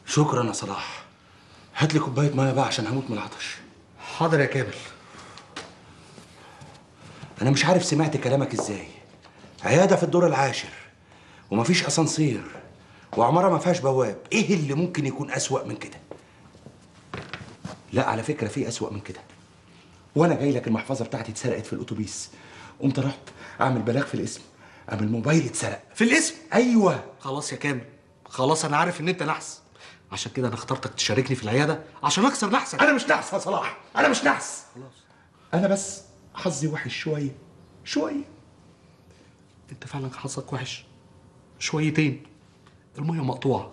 شكرا يا صلاح هات لي كوبايه ميه بقى عشان هموت من العطش حاضر يا كامل انا مش عارف سمعت كلامك ازاي عياده في الدور العاشر ومفيش اسانسير وعماره ما فيهاش بواب ايه اللي ممكن يكون اسوأ من كده لا على فكره في اسوأ من كده وانا جاي لك المحفظه بتاعتي اتسرقت في الاتوبيس قمت رحت اعمل بلاغ في الاسم قام الموبايل اتسرق في الاسم ايوه خلاص يا كامل خلاص انا عارف ان انت نحس عشان كده انا اخترتك تشاركني في العياده عشان اكسر نحسك انا مش نحس يا صلاح انا مش نحس خلاص انا بس حظي وحش شويه شويه انت فعلا حظك وحش شويتين الميه مقطوعه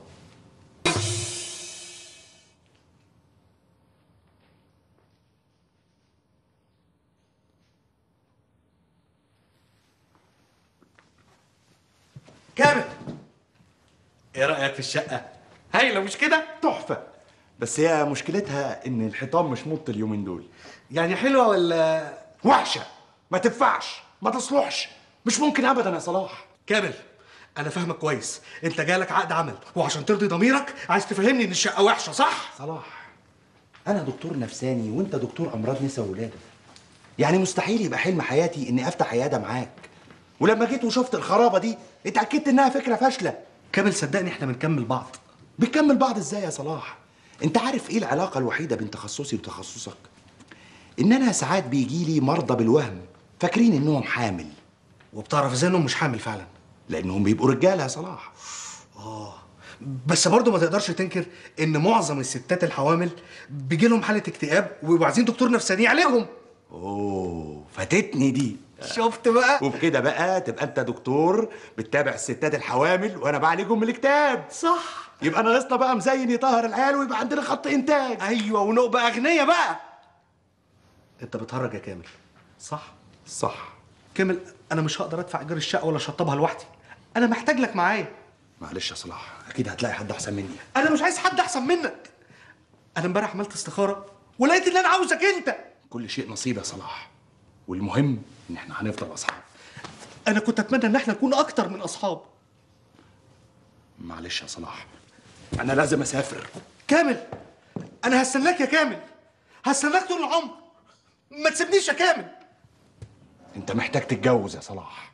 كامل ايه رايك في الشقه هايله مش كده تحفه بس هي مشكلتها ان الحيطان مش مط اليومين دول يعني حلوه ولا وحشه ما تنفعش ما تصلحش مش ممكن ابدا يا صلاح كامل انا فاهمك كويس انت جالك عقد عمل وعشان ترضي ضميرك عايز تفهمني ان الشقه وحشه صح صلاح انا دكتور نفساني وانت دكتور امراض نساء وولاده يعني مستحيل يبقى حلم حياتي اني افتح عياده معاك ولما جيت وشفت الخرابه دي اتاكدت انها فكره فاشله كامل صدقني احنا بنكمل بعض بنكمل بعض ازاي يا صلاح انت عارف ايه العلاقه الوحيده بين تخصصي وتخصصك ان انا ساعات بيجي لي مرضى بالوهم فاكرين انهم حامل وبتعرف ازاي انهم مش حامل فعلا لانهم بيبقوا رجاله يا صلاح بس برضه ما تقدرش تنكر ان معظم الستات الحوامل بيجي لهم حاله اكتئاب ويبقوا عايزين دكتور نفساني يعالجهم اوه فاتتني دي شفت بقى وبكده بقى تبقى انت دكتور بتتابع الستات الحوامل وانا بعالجهم من الاكتئاب صح يبقى ناقصنا بقى مزين يطهر العيال ويبقى عندنا خط انتاج ايوه ونبقى اغنياء بقى انت بتهرج يا كامل صح صح كامل انا مش هقدر ادفع ايجار الشقه ولا اشطبها لوحدي انا محتاج لك معايا معلش يا صلاح اكيد هتلاقي حد احسن مني انا مش عايز حد احسن منك انا امبارح عملت استخاره ولقيت ان انا عاوزك انت كل شيء نصيب يا صلاح والمهم ان احنا هنفضل اصحاب انا كنت اتمنى ان احنا نكون اكتر من اصحاب معلش يا صلاح انا لازم اسافر كامل انا هستناك يا كامل هستناك طول العمر ما تسيبنيش يا كامل انت محتاج تتجوز يا صلاح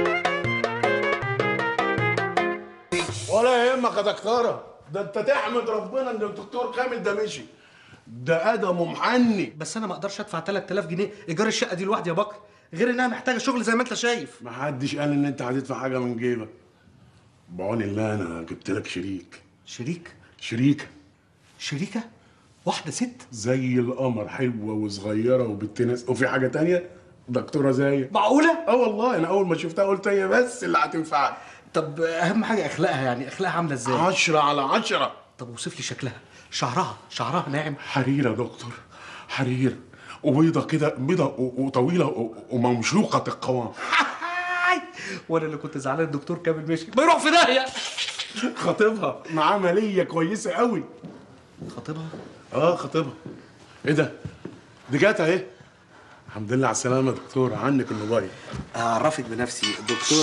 ولا يهمك يا دكتوره ده انت تحمد ربنا ان الدكتور كامل ده مشي ده ادم محني بس انا ما اقدرش ادفع 3000 جنيه ايجار الشقه دي لوحدي يا بكر غير انها محتاجه شغل زي ما انت شايف ما حدش قال ان انت هتدفع حاجه من جيبك بعون الله انا جبت لك شريك شريك شريكه شريكه واحده ست زي القمر حلوه وصغيره وبنت ناس وفي حاجه تانية دكتوره زي معقوله اه والله انا اول ما شفتها قلت هي بس اللي هتنفعك طب اهم حاجه اخلاقها يعني اخلاقها عامله ازاي عشرة على عشرة طب وصف لي شكلها شعرها شعرها ناعم حرير يا دكتور حرير وبيضة كده بيضة و- وطويلة و- وممشوقة القوام وانا اللي كنت زعلان الدكتور كامل مشي ما يروح في داهيه خطيبها معاه مالية كويسة قوي خطيبها اه خطيبها ايه ده؟ دي جت اهي الحمد لله على السلامة يا دكتور عنك الموبايل اعرفك بنفسي الدكتور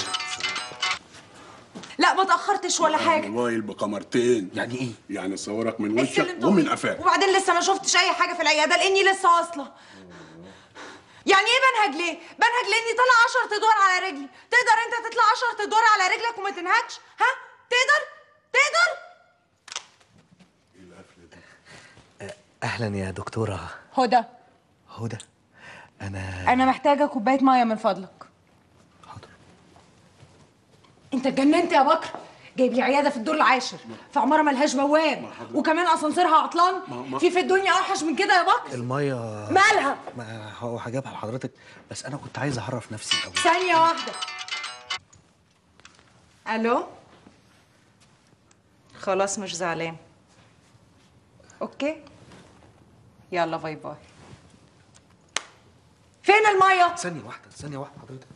لا ما تاخرتش ولا حاجه الموبايل بقمرتين يعني ايه يعني صورك من وشك السلم طويل. ومن قفاك وبعدين لسه ما شفتش اي حاجه في العياده لاني لسه واصله يعني ايه بنهج ليه بنهج لاني طالع 10 ادوار على رجلي تقدر انت تطلع 10 ادوار على رجلك وما تنهكش ها تقدر تقدر اهلا يا دكتوره هدى هدى انا انا محتاجه كوبايه ميه من فضلك حاضر انت اتجننت يا بكر جايب لي عياده في الدور العاشر في عماره ملهاش بواب وكمان اسانسيرها عطلان في في الدنيا اوحش من كده يا بكر الميه مالها ما هو هجيبها لحضرتك بس انا كنت عايز اعرف نفسي الاول ثانية واحدة ألو خلاص مش زعلان أوكي يلا باي باي فين المية؟ ثانيه واحده ثانيه واحده حضرتك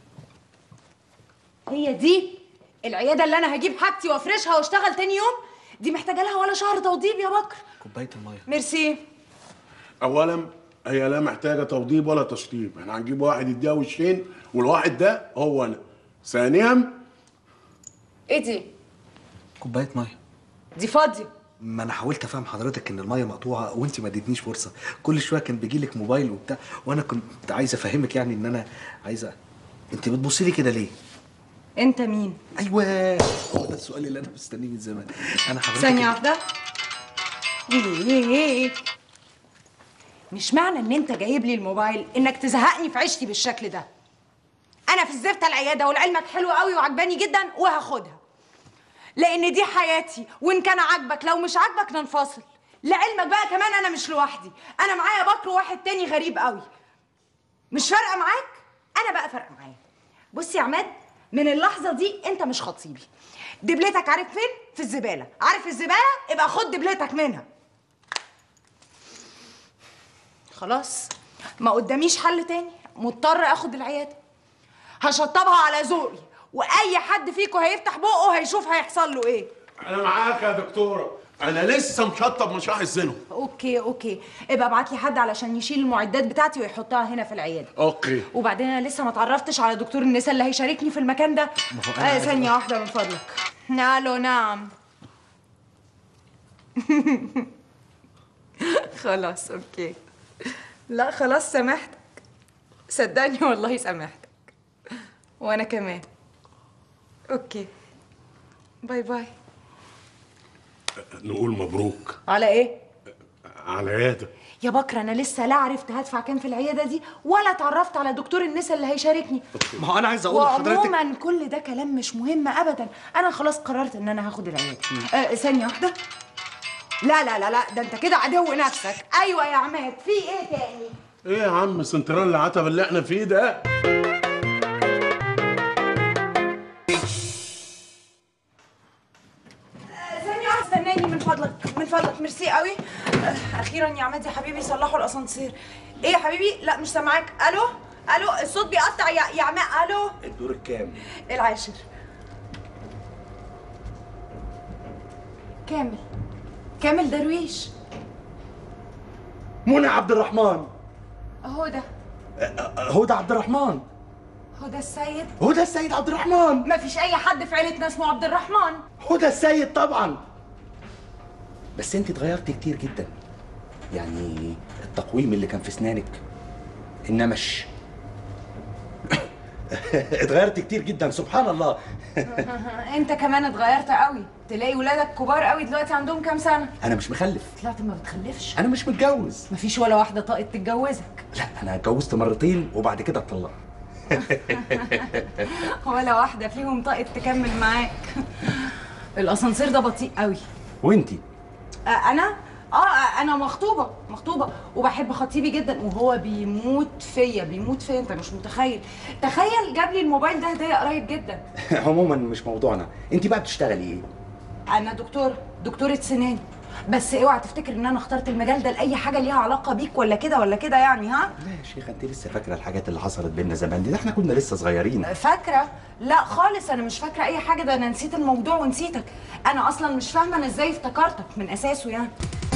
هي دي العيادة اللي أنا هجيب حاجتي وأفرشها وأشتغل تاني يوم دي محتاجة لها ولا شهر توضيب يا بكر كوبايه الميه ميرسي اولا هي لا محتاجة توضيب ولا تشطيب احنا هنجيب واحد يديها وشين والواحد ده هو انا ثانيا إيه دي؟ كوبايه ميه دي فاضية ما انا حاولت افهم حضرتك ان الميه مقطوعه وانت ما اديتنيش فرصه كل شويه كان بيجي لك موبايل وبتاع وانا كنت عايز افهمك يعني ان انا عايزه انت بتبصي لي كده ليه انت مين ايوه هو ده السؤال اللي انا مستنيه من زمان انا حضرتك ثانية واحدة ايه مش معنى ان انت جايب لي الموبايل انك تزهقني في عيشتي بالشكل ده انا في الزفت العيادة ولعلمك حلوة قوي وعجباني جدا وهاخدها لان دي حياتي وان كان عاجبك لو مش عاجبك ننفصل لعلمك بقى كمان انا مش لوحدي انا معايا بكر واحد تاني غريب قوي مش فارقه معاك انا بقى فارقه معايا بص يا عماد من اللحظه دي انت مش خطيبي دبلتك عارف فين في الزباله عارف الزباله ابقى خد دبلتك منها خلاص ما قداميش حل تاني مضطر اخد العياده هشطبها على ذوقي واي حد فيكم هيفتح بقه هيشوف هيحصل له ايه انا معاك يا دكتوره انا لسه مشطب مشاح الزنو اوكي اوكي ابقى ابعت لي حد علشان يشيل المعدات بتاعتي ويحطها هنا في العياده اوكي وبعدين انا لسه ما اتعرفتش على دكتور النساء اللي هيشاركني في المكان ده آه ثانيه واحده من فضلك الو نعم خلاص اوكي لا خلاص سامحتك صدقني والله سامحتك وانا كمان اوكي باي باي نقول مبروك على ايه على العياده يا بكر انا لسه لا عرفت هدفع كام في العياده دي ولا اتعرفت على دكتور النساء اللي هيشاركني ما هو انا عايز اقول لحضرتك وعموما كل ده كلام مش مهم ابدا انا خلاص قررت ان انا هاخد العياده آه ثانيه واحده لا لا لا لا ده انت كده عدو نفسك ايوه يا عماد في ايه تاني ايه يا عم سنترال العتب اللي احنا فيه ده آه، ثانيه واحده استناني من فضلك من فضلك ميرسي قوي آه، اخيرا يا عماد يا حبيبي صلحوا الاسانسير ايه يا حبيبي لا مش سامعاك الو الو الصوت بيقطع يا يا عماد الو الدور الكام العاشر كامل كامل درويش منى عبد الرحمن هو ده هدى عبد الرحمن هدى السيد هدى السيد عبد الرحمن ما فيش اي حد في عيلتنا اسمه عبد الرحمن هدى السيد طبعا بس انت اتغيرتي كتير جدا يعني التقويم اللي كان في اسنانك النمش اتغيرت كتير جدا سبحان الله انت كمان اتغيرت قوي تلاقي ولادك كبار قوي دلوقتي عندهم كام سنه انا مش مخلف طلعت ما بتخلفش انا مش متجوز مفيش ولا واحده طاقت تتجوزك لا انا اتجوزت مرتين وبعد كده اتطلقت ولا واحده فيهم طاقت تكمل معاك الاسانسير ده بطيء قوي وانتي آه، انا اه آه، انا مخطوبه مخطوبه وبحب خطيبي جدا وهو بيموت فيا بيموت فيا انت مش متخيل تخيل جاب لي الموبايل ده هديه قريب جدا عموما مش موضوعنا انت بقى بتشتغلي ايه انا دكتوره دكتوره سنان بس اوعى تفتكر ان انا اخترت المجال ده لاي حاجه ليها علاقه بيك ولا كده ولا كده يعني ها لا يا شيخ انت لسه فاكره الحاجات اللي حصلت بينا زمان دي ده احنا كنا لسه صغيرين فاكره لا خالص انا مش فاكره اي حاجه ده انا نسيت الموضوع ونسيتك انا اصلا مش فاهمه انا ازاي افتكرتك من اساسه يعني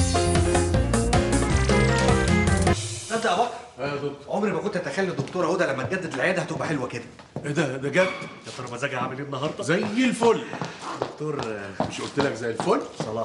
تصدق يا بكر يا دكتور عمري ما كنت اتخيل الدكتوره هدى لما تجدد العياده هتبقى حلوه كده ايه ده ده جد يا ترى مزاجها عامل ايه النهارده زي الفل دكتور آه، مش قلت لك زي الفل صلاح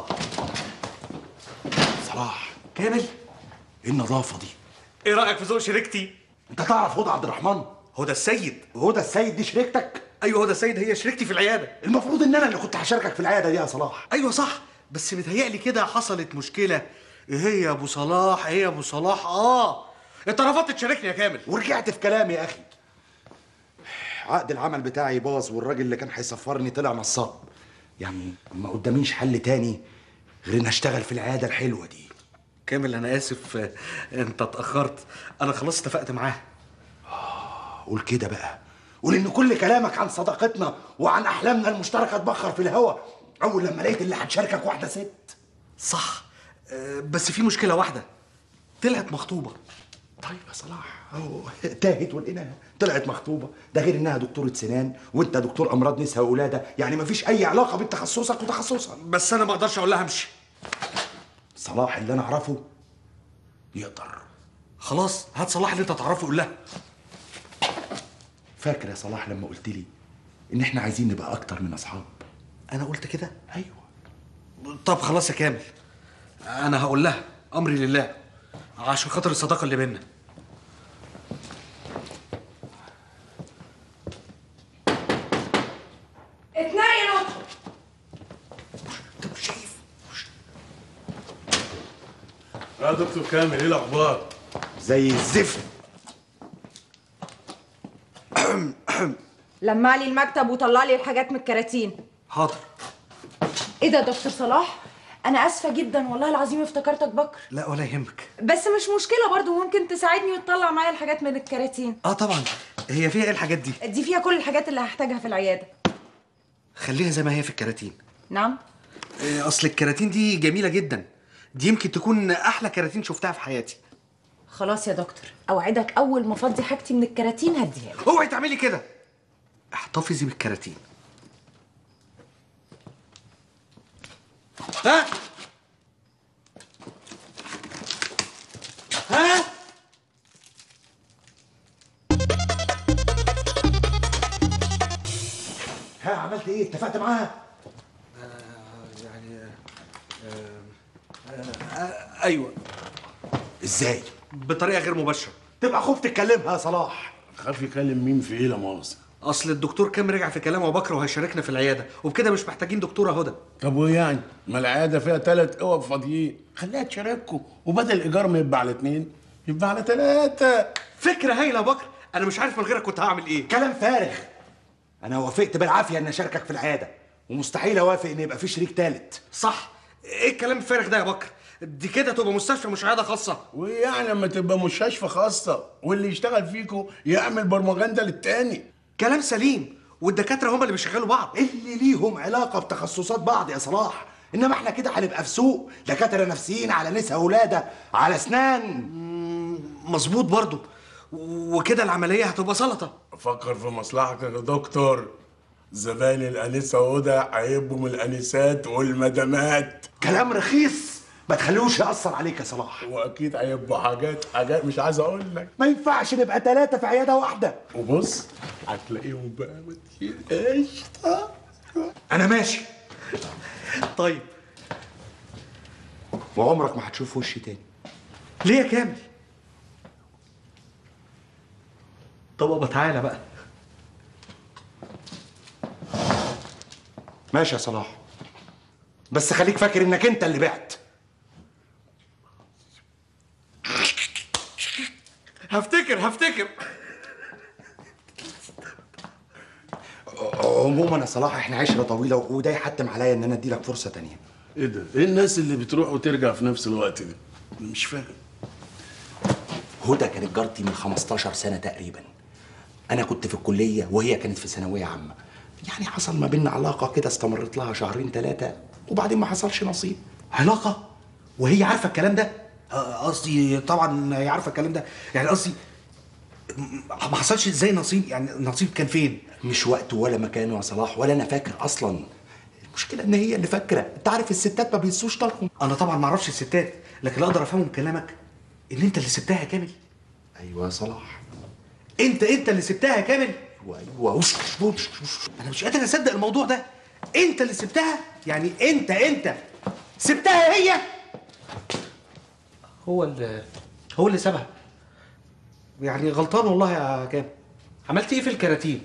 صلاح كامل ايه النظافه دي ايه رايك في ذوق شريكتي انت تعرف هدى عبد الرحمن هدى السيد هدى السيد دي شريكتك ايوه هدى السيد هي شريكتي في العياده المفروض ان انا اللي كنت هشاركك في العياده دي يا صلاح ايوه صح بس متهيألي كده حصلت مشكله ايه هي يا ابو صلاح ايه يا ابو صلاح اه انت رفضت تشاركني يا كامل ورجعت في كلامي يا اخي عقد العمل بتاعي باظ والراجل اللي كان هيسفرني طلع نصاب يعني ما قداميش حل تاني غير ان اشتغل في العياده الحلوه دي كامل انا اسف آه، انت اتاخرت انا خلاص اتفقت معاه قول كده بقى قول ان كل كلامك عن صداقتنا وعن احلامنا المشتركه اتبخر في الهوا اول لما لقيت اللي هتشاركك واحده ست صح آه، بس في مشكله واحده طلعت مخطوبه طيب يا صلاح اهو تاهت ولقيناها طلعت مخطوبه ده غير انها دكتوره سنان وانت دكتور امراض نساء وولاده يعني مفيش اي علاقه بين تخصصك وتخصصها بس انا ما اقدرش اقول لها امشي صلاح اللي انا اعرفه يقدر خلاص هات صلاح اللي انت تعرفه قول لها فاكر يا صلاح لما قلت لي ان احنا عايزين نبقى اكتر من اصحاب انا قلت كده ايوه طب خلاص يا كامل انا هقول لها امري لله عشان خاطر الصداقه اللي بينا اتنين طب شايف يا دكتور كامل ايه الاخبار؟ زي الزفت لمع لي المكتب وطلع لي الحاجات من الكراتين حاضر ايه ده يا دكتور صلاح انا اسفه جدا والله العظيم افتكرتك بكر لا ولا يهمك بس مش مشكله برضو ممكن تساعدني وتطلع معايا الحاجات من الكراتين اه طبعا هي فيها ايه الحاجات دي دي فيها كل الحاجات اللي هحتاجها في العياده خليها زي ما هي في الكراتين نعم إيه، اصل الكراتين دي جميله جدا دي يمكن تكون احلى كراتين شفتها في حياتي خلاص يا دكتور اوعدك اول ما افضي حاجتي من الكراتين هديها لك اوعي تعملي كده احتفظي بالكراتين ها ها ها عملت ايه اتفقت معاها يعني ايوه ازاي بطريقه غير مباشره تبقى خوف تتكلمها يا صلاح خاف يكلم مين في ايه لا مؤاخذه اصل الدكتور كام رجع في كلامه بكره وهيشاركنا في العياده وبكده مش محتاجين دكتوره هدى طب وايه يعني؟ ما العياده فيها ثلاث اوض فاضيين خليها تشارككم وبدل الايجار ما يبقى على اثنين يبقى على ثلاثه فكره هايله يا بكر انا مش عارف من غيرك كنت هعمل ايه كلام فارغ انا وافقت بالعافيه ان اشاركك في العياده ومستحيل اوافق ان يبقى في شريك ثالث صح ايه الكلام الفارغ ده يا بكر دي كده تبقى مستشفى مش عياده خاصه وايه يعني لما تبقى مستشفى خاصه واللي يشتغل فيكم يعمل برمجنده للتاني كلام سليم والدكاتره هم اللي بيشغلوا بعض اللي ليهم علاقه بتخصصات بعض يا صلاح انما احنا كده هنبقى في سوق دكاتره نفسيين على نساء ولاده على اسنان مظبوط برضو وكده العمليه هتبقى سلطه فكر في مصلحتك يا دكتور زباين الانسه هدى هيبقوا من الانسات والمدامات كلام رخيص ما تخليهوش ياثر عليك يا صلاح واكيد هيبقوا حاجات حاجات مش عايز اقول لك ما ينفعش نبقى ثلاثه في عياده واحده وبص هتلاقيهم بقى متين قشطه انا ماشي طيب وعمرك ما هتشوف وشي تاني ليه يا كامل طب بابا تعالى بقى ماشي يا صلاح بس خليك فاكر انك انت اللي بعت هفتكر هفتكر عموما يا صلاح احنا عشره طويله وده يحتم عليا ان انا ادي لك فرصه تانية ايه ده؟ ايه الناس اللي بتروح وترجع في نفس الوقت دي؟ أنا مش فاهم هدى كانت جارتي من 15 سنه تقريبا انا كنت في الكليه وهي كانت في ثانويه عامه يعني حصل ما بيننا علاقه كده استمرت لها شهرين ثلاثه وبعدين ما حصلش نصيب علاقه وهي عارفه الكلام ده آه، قصدي طبعا هي عارفه الكلام ده يعني قصدي م- ما حصلش ازاي نصيب يعني النصيب كان فين مش وقته ولا مكانه يا صلاح ولا انا فاكر اصلا المشكله ان هي اللي فاكره انت عارف الستات ما بينسوش طلقهم انا طبعا ما اعرفش الستات لكن اللي اقدر افهمه من كلامك ان انت اللي سبتها يا كامل ايوه يا صلاح انت انت اللي سبتها يا كامل ايوه ايوه وش وش وش انا مش قادر اصدق الموضوع ده انت اللي سبتها يعني انت انت سبتها هي هو اللي هو اللي سابها يعني غلطان والله يا كامل عملت ايه في الكراتين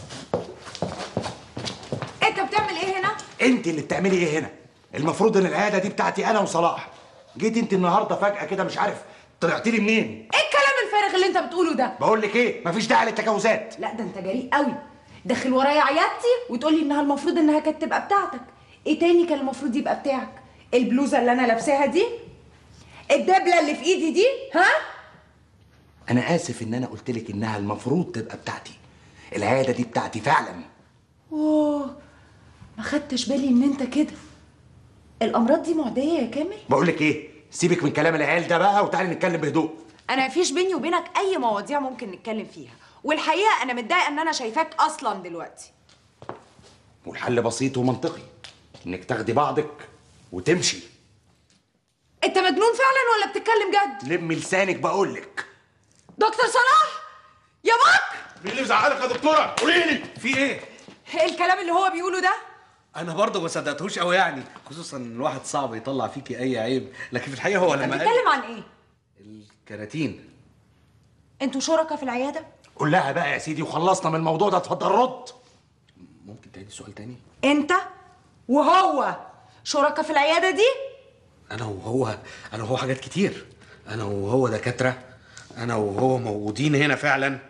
انت بتعمل ايه هنا انت اللي بتعملي ايه هنا المفروض ان العياده دي بتاعتي انا وصلاح جيت انت النهارده فجاه كده مش عارف طلعتي لي منين ايه الكلام الفارغ اللي انت بتقوله ده بقول لك ايه مفيش داعي للتجاوزات لا ده انت جريء قوي داخل ورايا عيادتي وتقول لي انها المفروض انها كانت تبقى بتاعتك ايه تاني كان المفروض يبقى بتاعك البلوزه اللي انا لابساها دي الدبله اللي في ايدي دي ها انا اسف ان انا قلت لك انها المفروض تبقى بتاعتي العياده دي بتاعتي فعلا اوه ما خدتش بالي ان انت كده الامراض دي معديه يا كامل بقول لك ايه سيبك من كلام العيال ده بقى وتعالي نتكلم بهدوء انا مفيش بيني وبينك اي مواضيع ممكن نتكلم فيها والحقيقه انا متضايقه ان انا شايفاك اصلا دلوقتي والحل بسيط ومنطقي انك تاخدي بعضك وتمشي انت مجنون فعلا ولا بتتكلم جد لمي لسانك بقول لك دكتور صلاح يا بك مين اللي مزعلك يا دكتوره؟ قولي لي في ايه الكلام اللي هو بيقوله ده انا برضه ما صدقتهوش قوي يعني خصوصا ان الواحد صعب يطلع فيكي اي عيب لكن في الحقيقه هو انت لما قال بتتكلم عن ايه الكراتين انتوا شركاء في العياده قول لها بقى يا سيدي وخلصنا من الموضوع ده اتفضل رد ممكن تعيدي سؤال تاني انت وهو شركاء في العياده دي انا وهو انا وهو حاجات كتير انا وهو دكاتره انا وهو موجودين هنا فعلا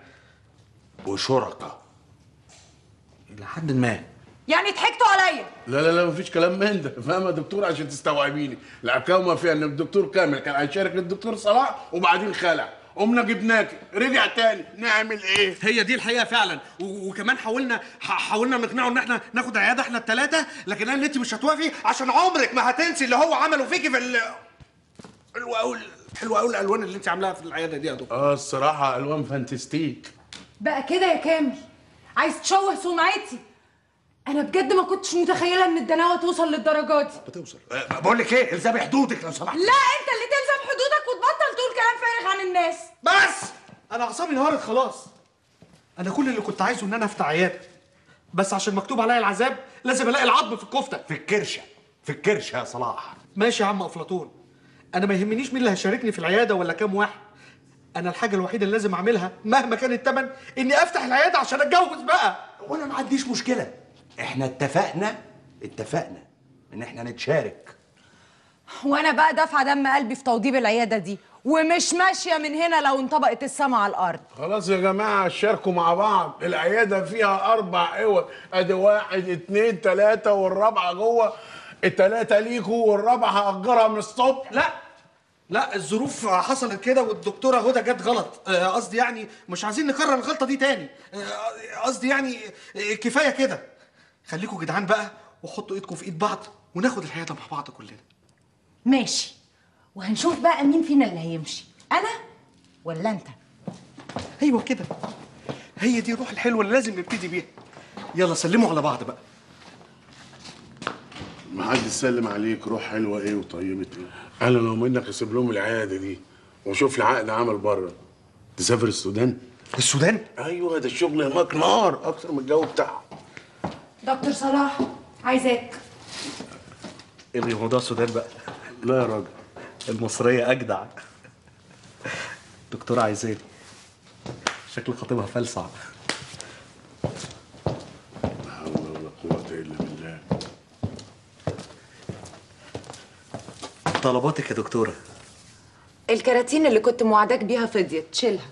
وشركاء الى حد ما يعني ضحكتوا عليا لا لا لا مفيش كلام من ده فاهمة يا دكتور عشان تستوعبيني الحكايه ما فيها ان الدكتور كامل كان هيشارك الدكتور صلاح وبعدين خلع قمنا جبناك رجع تاني نعمل ايه هي دي الحقيقه فعلا و- وكمان حاولنا ح- حاولنا نقنعه ان احنا ناخد عياده احنا الثلاثه لكن قال ان انت مش هتوافقي عشان عمرك ما هتنسي اللي هو عمله فيكي في ال حلوه قوي حلوه قوي الالوان اللي انت عاملاها في العياده دي يا دكتور اه الصراحه الوان فانتستيك بقى كده يا كامل عايز تشوه سمعتي انا بجد ما كنتش متخيله ان الدناوه توصل للدرجه دي بتوصل أه بقول لك ايه الزمي حدودك لو سمحت لا انت اللي تلزم حدودك وتبطل تقول كلام فارغ عن الناس بس انا اعصابي انهارت خلاص انا كل اللي كنت عايزه ان انا افتح عياده بس عشان مكتوب عليا العذاب لازم الاقي العظم في الكفته في الكرشه في الكرشه يا صلاح ماشي يا عم افلاطون انا ما يهمنيش مين اللي هيشاركني في العياده ولا كام واحد انا الحاجه الوحيده اللي لازم اعملها مهما كان الثمن اني افتح العياده عشان اتجوز بقى وانا ما عنديش مشكله احنا اتفقنا اتفقنا ان احنا نتشارك وانا بقى دافعه دم قلبي في توضيب العياده دي ومش ماشيه من هنا لو انطبقت السما على الارض خلاص يا جماعه شاركوا مع بعض العياده فيها اربع اوض ادي واحد اتنين تلاته والرابعه جوه التلاته ليكوا والرابعه هاجرها من الصبح لا لا الظروف حصلت كده والدكتوره هدى جت غلط آه، قصدي يعني مش عايزين نكرر الغلطه دي تاني آه، قصدي يعني آه، كفايه كده خليكوا جدعان بقى وحطوا ايدكم في ايد بعض وناخد العياده مع بعض كلنا ماشي وهنشوف بقى مين فينا اللي هيمشي انا ولا انت ايوه كده هي دي الروح الحلوه اللي لازم نبتدي بيها يلا سلموا على بعض بقى ما حد سلم عليك روح حلوه ايه وطيبه ايه انا لو منك اسيب لهم العياده دي واشوف لي عقد عمل بره تسافر السودان السودان ايوه ده الشغل هناك نار اكتر من الجو بتاعهم دكتور صلاح عايزاك الغي موضوع السودان بقى لا يا راجل المصريه اجدع دكتوره عايزاني شكل خطيبها فلسع لا حول ولا قوه الا بالله طلباتك يا دكتوره الكراتين اللي كنت موعداك بيها فضيت شيلها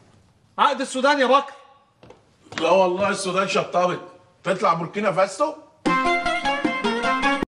عقد السودان يا بكر لا والله السودان شطبت تطلع بوركينا فاسو